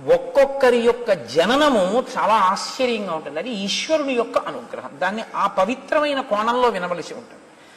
ఒక్కొక్కరి యొక్క జననము చాలా ఆశ్చర్యంగా ఉంటుంది అది ఈశ్వరుని యొక్క అనుగ్రహం దాన్ని ఆ పవిత్రమైన కోణంలో వినవలసి ఉంటుంది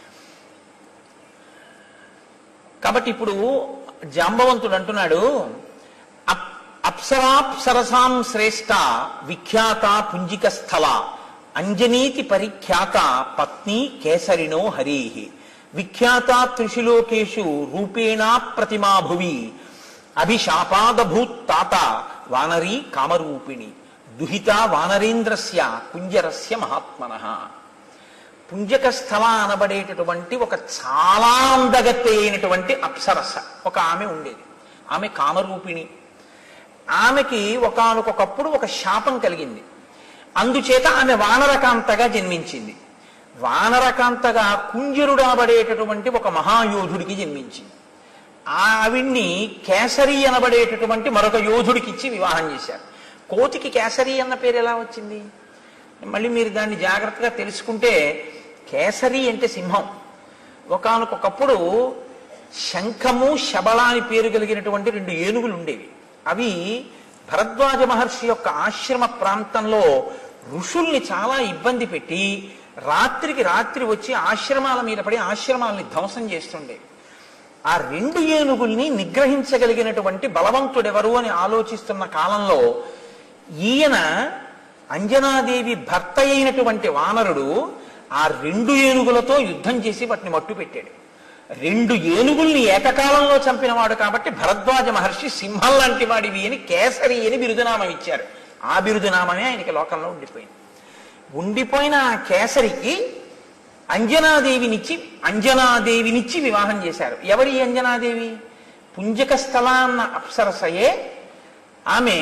కాబట్టి ఇప్పుడు జాంబవంతుడు అంటున్నాడు అప్- అప్సరాప్సరసాం శ్రేష్ట విఖ్యాత పుంజిక స్థల అంజనీతి పరిఖ్యాత పత్ని కేసరిణో హరి విఖ్యాత త్రిశిలోకేషు రూపేణా ప్రతిమా భువి అభిశాపాదభూత్ తాత వానరీ కామరూపిణి దుహిత వానరేంద్రస్య కుంజరస్య మహాత్మనః పుంజక స్థల అనబడేటటువంటి ఒక చాలా అందగత్తె అయినటువంటి అప్సరస ఒక ఆమె ఉండేది ఆమె కామరూపిణి ఆమెకి ఒకానొకప్పుడు ఒక శాపం కలిగింది అందుచేత ఆమె వానరకాంతగా జన్మించింది వానరకాంతగా కుంజరుడు అనబడేటటువంటి ఒక మహాయోధుడికి జన్మించింది ఆవిడ్ని కేసరి అనబడేటటువంటి మరొక యోధుడికి ఇచ్చి వివాహం చేశారు కోతికి కేసరి అన్న పేరు ఎలా వచ్చింది మళ్ళీ మీరు దాన్ని జాగ్రత్తగా తెలుసుకుంటే కేసరి అంటే సింహం ఒకానొకప్పుడు శంఖము శబళ అని పేరు కలిగినటువంటి రెండు ఏనుగులు ఉండేవి అవి భరద్వాజ మహర్షి యొక్క ఆశ్రమ ప్రాంతంలో ఋషుల్ని చాలా ఇబ్బంది పెట్టి రాత్రికి రాత్రి వచ్చి ఆశ్రమాల మీద పడి ఆశ్రమాలని ధ్వంసం చేస్తుండేవి ఆ రెండు ఏనుగుల్ని నిగ్రహించగలిగినటువంటి బలవంతుడెవరు అని ఆలోచిస్తున్న కాలంలో ఈయన అంజనాదేవి భర్త అయినటువంటి వానరుడు ఆ రెండు ఏనుగులతో యుద్ధం చేసి వాటిని మట్టు పెట్టాడు రెండు ఏనుగుల్ని ఏకకాలంలో చంపినవాడు కాబట్టి భరద్వాజ మహర్షి సింహం లాంటి వాడివి అని కేసరి అని బిరుదునామం ఇచ్చారు ఆ బిరుదునామమే ఆయనకి లోకంలో ఉండిపోయింది ఉండిపోయిన ఆ కేసరికి అంజనాదేవినిచ్చి అంజనాదేవినిచ్చి వివాహం చేశారు ఎవరి అంజనాదేవి పుంజక స్థల అన్న అప్సరసయే ఆమె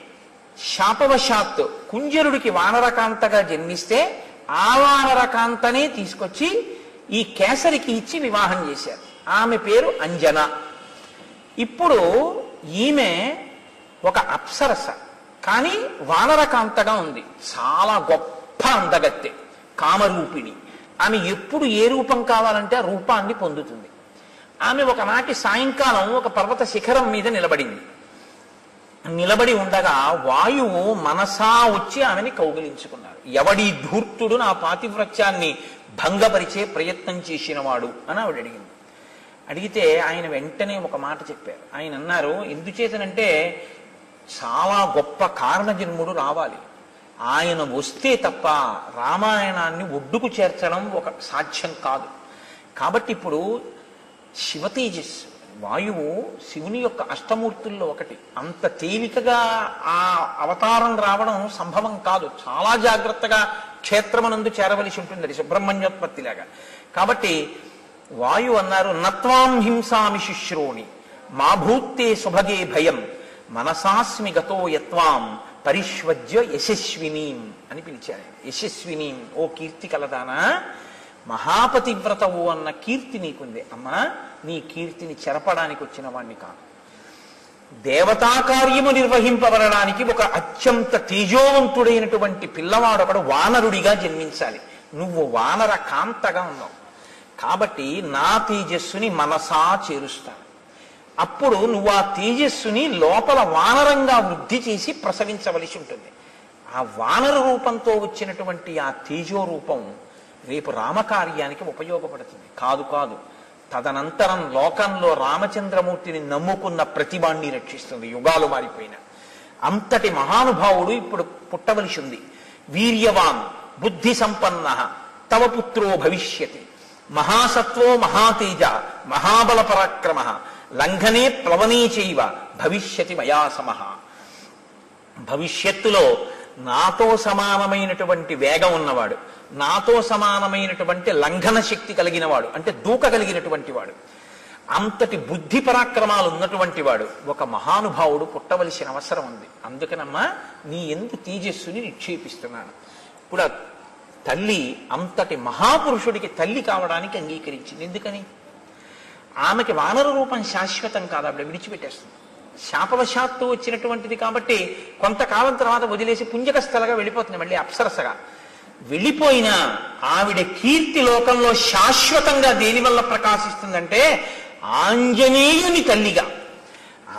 శాపవశాత్తు కుంజరుడికి వానరకాంతగా జన్మిస్తే ఆ వానరకాంతనే తీసుకొచ్చి ఈ కేసరికి ఇచ్చి వివాహం చేశారు ఆమె పేరు అంజన ఇప్పుడు ఈమె ఒక అప్సరస కానీ వానరకాంతగా ఉంది చాలా గొప్ప అందగత్తె కామరూపిణి ఆమె ఎప్పుడు ఏ రూపం కావాలంటే ఆ రూపాన్ని పొందుతుంది ఆమె ఒకనాటి సాయంకాలం ఒక పర్వత శిఖరం మీద నిలబడింది నిలబడి ఉండగా వాయువు మనసా వచ్చి ఆమెని కౌగిలించుకున్నారు ఎవడి ధూర్తుడు నా పాతివ్రత్యాన్ని భంగపరిచే ప్రయత్నం చేసినవాడు అని ఆవిడ అడిగింది అడిగితే ఆయన వెంటనే ఒక మాట చెప్పారు ఆయన అన్నారు ఎందుచేతనంటే చాలా గొప్ప కారణజన్ముడు రావాలి ఆయన వస్తే తప్ప రామాయణాన్ని ఒడ్డుకు చేర్చడం ఒక సాధ్యం కాదు కాబట్టి ఇప్పుడు శివ తేజస్సు వాయువు శివుని యొక్క అష్టమూర్తుల్లో ఒకటి అంత తేలికగా ఆ అవతారం రావడం సంభవం కాదు చాలా జాగ్రత్తగా క్షేత్రమనందు చేరవలసి ఉంటుంది అది సుబ్రహ్మణ్యోత్పత్తిలాగా కాబట్టి వాయు అన్నారు నత్వాం హింసామి శుశ్రోణి మా భూత్తే సుభగే భయం మనసాస్మి గతో యత్వాం పరిష్వజ్య యశస్వినీం అని పిలిచారు యశస్వినీం ఓ కీర్తి కలదానా మహాపతివ్రతవు అన్న కీర్తి నీకుంది అమ్మా నీ కీర్తిని చెరపడానికి వచ్చిన వాణ్ణి కాదు దేవతా కార్యము నిర్వహింపబడడానికి ఒక అత్యంత తేజోవంతుడైనటువంటి పిల్లవాడొకడు వానరుడిగా జన్మించాలి నువ్వు వానర కాంతగా ఉన్నావు కాబట్టి నా తేజస్సుని మనసా చేరుస్తాను అప్పుడు నువ్వు ఆ తేజస్సుని లోపల వానరంగా వృద్ధి చేసి ప్రసవించవలసి ఉంటుంది ఆ వానర రూపంతో వచ్చినటువంటి ఆ తేజో రూపం రేపు రామకార్యానికి ఉపయోగపడుతుంది కాదు కాదు తదనంతరం లోకంలో రామచంద్రమూర్తిని నమ్ముకున్న ప్రతిభాన్ని రక్షిస్తుంది యుగాలు మారిపోయిన అంతటి మహానుభావుడు ఇప్పుడు పుట్టవలసి ఉంది వీర్యవాన్ బుద్ధి సంపన్న తవ పుత్రో భవిష్యతి మహాసత్వో మహాతేజ మహాబల పరాక్రమ లంఘనే ప్లవనే చైవ భవిష్యతి మయా సమః భవిష్యత్తులో నాతో సమానమైనటువంటి వేగం ఉన్నవాడు నాతో సమానమైనటువంటి లంఘన శక్తి కలిగినవాడు అంటే దూక కలిగినటువంటి వాడు అంతటి బుద్ధి పరాక్రమాలు ఉన్నటువంటి వాడు ఒక మహానుభావుడు పుట్టవలసిన అవసరం ఉంది అందుకనమ్మా నీ ఎందు తేజస్సుని నిక్షేపిస్తున్నాను ఇప్పుడు ఆ తల్లి అంతటి మహాపురుషుడికి తల్లి కావడానికి అంగీకరించింది ఎందుకని ఆమెకి వానర రూపం శాశ్వతం కాదు ఆవిడ విడిచిపెట్టేస్తుంది శాపవశాత్తు వచ్చినటువంటిది కాబట్టి కొంతకాలం తర్వాత వదిలేసి పుంజక స్థలగా వెళ్ళిపోతుంది మళ్ళీ అప్సరసగా వెళ్ళిపోయినా ఆవిడ కీర్తి లోకంలో శాశ్వతంగా దేని వల్ల ప్రకాశిస్తుందంటే ఆంజనేయుని తల్లిగా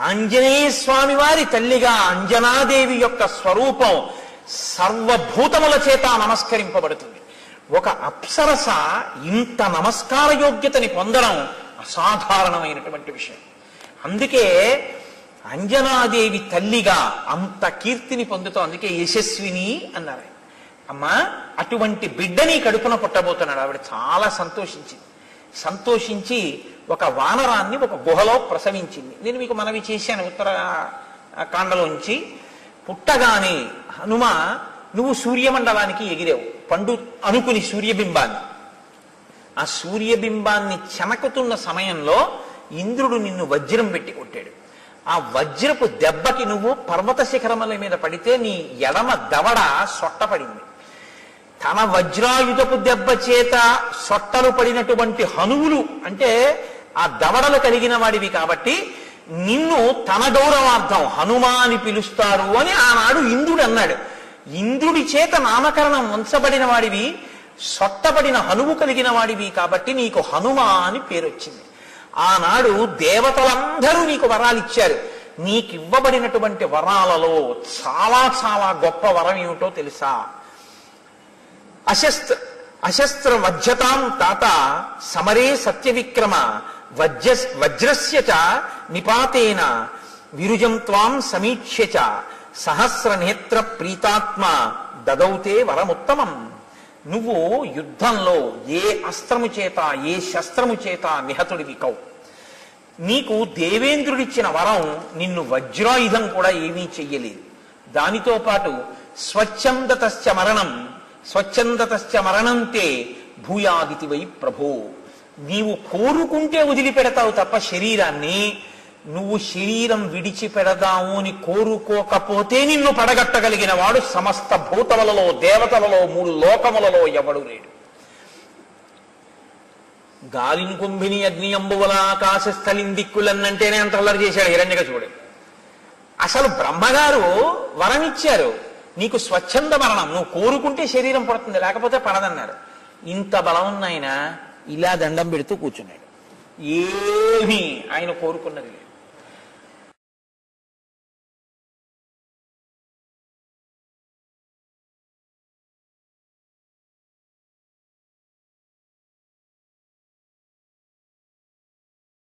ఆంజనేయ స్వామి వారి తల్లిగా అంజనాదేవి యొక్క స్వరూపం సర్వభూతముల చేత నమస్కరింపబడుతుంది ఒక అప్సరస ఇంత నమస్కార యోగ్యతని పొందడం అసాధారణమైనటువంటి విషయం అందుకే అంజనాదేవి తల్లిగా అంత కీర్తిని పొందుతాం అందుకే యశస్విని అన్నారు అమ్మా అటువంటి బిడ్డని కడుపున పుట్టబోతున్నాడు ఆవిడ చాలా సంతోషించింది సంతోషించి ఒక వానరాన్ని ఒక గుహలో ప్రసవించింది నేను మీకు మనవి చేశాను ఉత్తర కాండలోంచి పుట్టగానే హనుమ నువ్వు సూర్యమండలానికి ఎగిరావు పండు అనుకుని సూర్యబింబాన్ని ఆ సూర్యబింబాన్ని చెనకుతున్న సమయంలో ఇంద్రుడు నిన్ను వజ్రం పెట్టి కొట్టాడు ఆ వజ్రపు దెబ్బకి నువ్వు పర్వత శిఖరముల మీద పడితే నీ ఎడమ దవడ సొట్టపడింది తన వజ్రాయుధపు దెబ్బ చేత సొట్టలు పడినటువంటి హనువులు అంటే ఆ దవడలు కలిగిన వాడివి కాబట్టి నిన్ను తన గౌరవార్థం హనుమా అని పిలుస్తారు అని ఆనాడు ఇంద్రుడు అన్నాడు ఇంద్రుడి చేత నామకరణం ఉంచబడిన వాడివి సొట్టబడిన హనువు కలిగిన వాడివి కాబట్టి నీకు హనుమా అని పేరు వచ్చింది ఆనాడు దేవతలందరూ నీకు వరాలు ఇచ్చారు నీకివ్వబడినటువంటి వరాలలో చాలా చాలా గొప్ప వరం ఏమిటో తెలుసా అశస్త్ర అశస్త్ర వజ్రతాం తాత సమరే సత్య విక్రమ వజ్ర వజ్రస్య చ నిపాతేన విరుజం త్వాం సమీక్ష్య చ సహస్ర నేత్ర ప్రీతాత్మ దదౌతే వరముత్తమం నువ్వు యుద్ధంలో ఏ అస్త్రము చేత ఏ శస్త్రము చేత నిహతుడివి కవు నీకు దేవేంద్రుడిచ్చిన వరం నిన్ను వజ్రాయుధం కూడా ఏమీ చెయ్యలేదు దానితో పాటు స్వచ్ఛందతశ్చ మరణం స్వచ్ఛందతశ్చ మరణంతే భూయాదితి వై ప్రభో నీవు కోరుకుంటే వదిలిపెడతావు తప్ప శరీరాన్ని నువ్వు శరీరం విడిచిపెడదాము అని కోరుకోకపోతే నిన్ను పడగట్టగలిగిన వాడు సమస్త భూతములలో దేవతలలో మూడు లోకములలో ఎవడు లేడు గాలిని కుంభిని అగ్ని అంబువల ఆకాశ స్థలిం దిక్కులన్నంటేనే అంత అల్లరి చేశాడు హిరణ్యక చూడు అసలు బ్రహ్మగారు వరం ఇచ్చారు నీకు స్వచ్ఛంద మరణం నువ్వు కోరుకుంటే శరీరం పడుతుంది లేకపోతే పడదన్నారు ఇంత బలం ఉన్న ఆయన ఇలా దండం పెడుతూ కూర్చున్నాడు ఏమీ ఆయన కోరుకున్నది లేదు